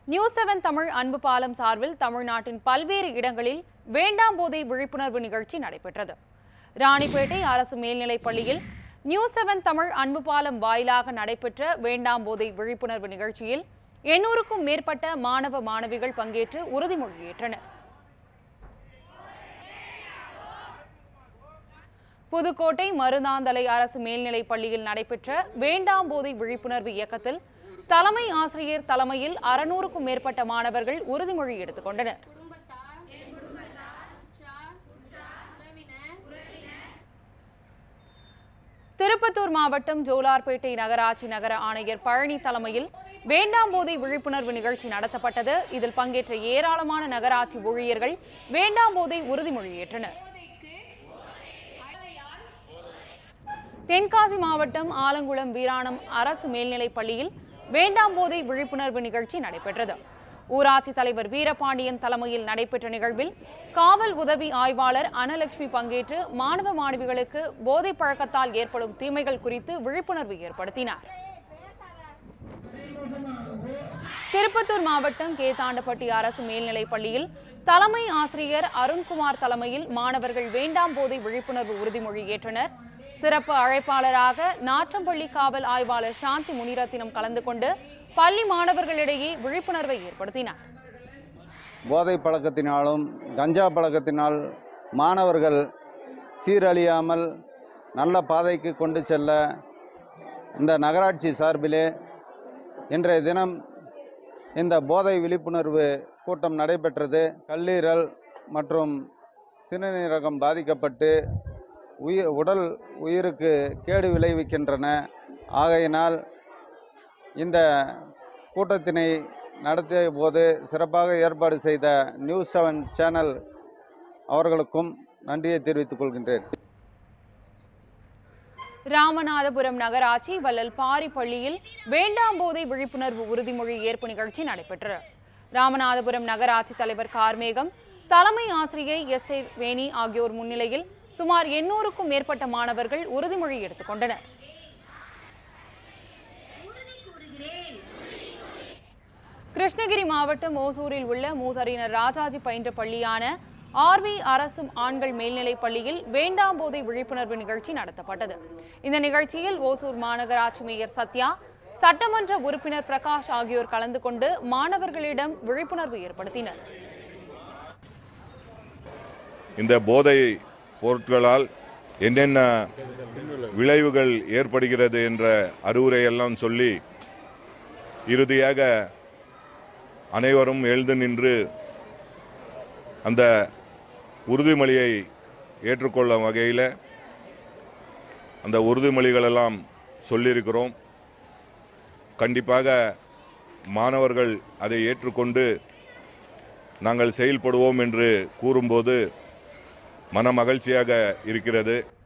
news seven Tamil அன்பு பாலம் சார்பில் தமிழ்நாட்டின் பல்வேறு இடங்களில் வேண்டாம் போதை விழிப்புணர்வு நிகழ்ச்சி நடைபெற்றது ராணிப்பேட்டை அரசு மேல்நிலைப் பள்ளியில் நியூஸ் செவன் தமிழ் அன்பு பாலம் வாயிலாக நடைபெற்ற வேண்டாம் போதை விழிப்புணர்வு நிகழ்ச்சியில் எண்ணூறுக்கும் மேற்பட்ட மாணவ மாணவிகள் பங்கேற்று உறுதிமொழி ஏற்றனர் புதுக்கோட்டை மருதாந்தலை அரசு மேல்நிலைப் பள்ளியில் நடைபெற்ற வேண்டாம் போதை விழிப்புணர்வு இயக்கத்தில் தலைமை ஆசிரியர் தலைமையில் அறுநூறுக்கும் மேற்பட்ட மாணவர்கள் உறுதிமொழி எடுத்துக் கொண்டனர் குடும்பத்தார் உற்றார், உறவினர் திருப்பத்தூர் மாவட்டம் ஜோலார்பேட்டை நகராட்சி நகர ஆணையர் பழனி தலைமையில் வேண்டாம் போதை விழிப்புணர்வு நிகழ்ச்சி நடத்தப்பட்டது இதில் பங்கேற்ற ஏராளமான நகராட்சி ஊழியர்கள் வேண்டாம் போதை உறுதிமொழி ஏற்றனர் தென்காசி மாவட்டம் ஆலங்குளம் வீராணம் அரசு மேல்நிலைப் பள்ளியில் வேண்டாம் போதை விழிப்புணர்வு நிகழ்ச்சி நடைபெற்றது ஊராட்சி தலைவர் வீரபாண்டியன் தலைமையில் நடைபெற்ற நிகழ்வில் காவல் உதவி ஆய்வாளர் அனலட்சுமி பங்கேற்று மாணவ மாணவிகளுக்கு போதைப் பழக்கத்தால் ஏற்படும் தீமைகள் குறித்து விழிப்புணர்வு ஏற்படுத்தினார் திருப்பத்தூர் மாவட்டம் கேதாண்டப்பட்டி அரசு மேல்நிலைப் பள்ளியில் தலைமை ஆசிரியர் அருண்குமார் தலைமையில் மாணவர்கள் வேண்டாம் போதை விழிப்புணர்வு உறுதிமொழி ஏற்றனர் சிறப்பு அழைப்பாளராக நாற்றம்பள்ளி காவல் ஆய்வாளர் சாந்தி முனிரத்தினம் கலந்து கொண்டு பள்ளி மாணவர்களிடையே விழிப்புணர்வை ஏற்படுத்தினார் போதை பழக்கத்தினாலும் கஞ்சா பழக்கத்தினால் மாணவர்கள் சீரழியாமல் நல்ல பாதைக்கு கொண்டு செல்ல இந்த நகராட்சி சார்பிலே இன்றைய தினம் இந்த போதை விழிப்புணர்வு கூட்டம் நடைபெற்றது கல்லீரல் மற்றும் சிறுநீரகம் பாதிக்கப்பட்டு உயிர் உடல் உயிருக்கு கேடு விளைவிக்கின்றன ஆகையினால் இந்த கூட்டத்தினை நடத்திய போது சிறப்பாக ஏற்பாடு செய்த நியூஸ் செவன் சேனல் அவர்களுக்கும் நன்றியை தெரிவித்துக் கொள்கின்றேன் ராமநாதபுரம் நகராட்சி வள்ளல் பாரி பள்ளியில் வேண்டாம் போதை விழிப்புணர்வு உறுதிமொழி ஏற்பு நிகழ்ச்சி நடைபெற்றது ராமநாதபுரம் நகராட்சி தலைவர் கார்மேகம் தலைமை ஆசிரியை எஸ் ஏ வேணி ஆகியோர் முன்னிலையில் சுமார் எண்ணூறுக்கும் மேற்பட்ட மாணவர்கள் உறுதிமொழி எடுத்துக் கொண்டனர் கிருஷ்ணகிரி மாவட்டம் ஓசூரில் உள்ள மூதறிஞர் ராஜாஜி பயின்ற பள்ளியான ஆர்வி அரசு ஆண்கள் மேல்நிலைப் பள்ளியில் வேண்டாம் போதை விழிப்புணர்வு நிகழ்ச்சி நடத்தப்பட்டது இந்த நிகழ்ச்சியில் ஓசூர் மாநகராட்சி மேயர் சத்யா சட்டமன்ற உறுப்பினர் பிரகாஷ் ஆகியோர் கலந்து கொண்டு மாணவர்களிடம் விழிப்புணர்வு ஏற்படுத்தினர் இந்த போதை பொருட்களால் என்னென்ன விளைவுகள் ஏற்படுகிறது என்ற அறிவுரையெல்லாம் சொல்லி இறுதியாக அனைவரும் எழுந்து நின்று அந்த உறுதிமொழியை ஏற்றுக்கொள்ளும் வகையில் அந்த உறுதிமொழிகளெல்லாம் சொல்லியிருக்கிறோம் கண்டிப்பாக மாணவர்கள் அதை ஏற்றுக்கொண்டு நாங்கள் செயல்படுவோம் என்று கூறும்போது மன மகிழ்ச்சியாக இருக்கிறது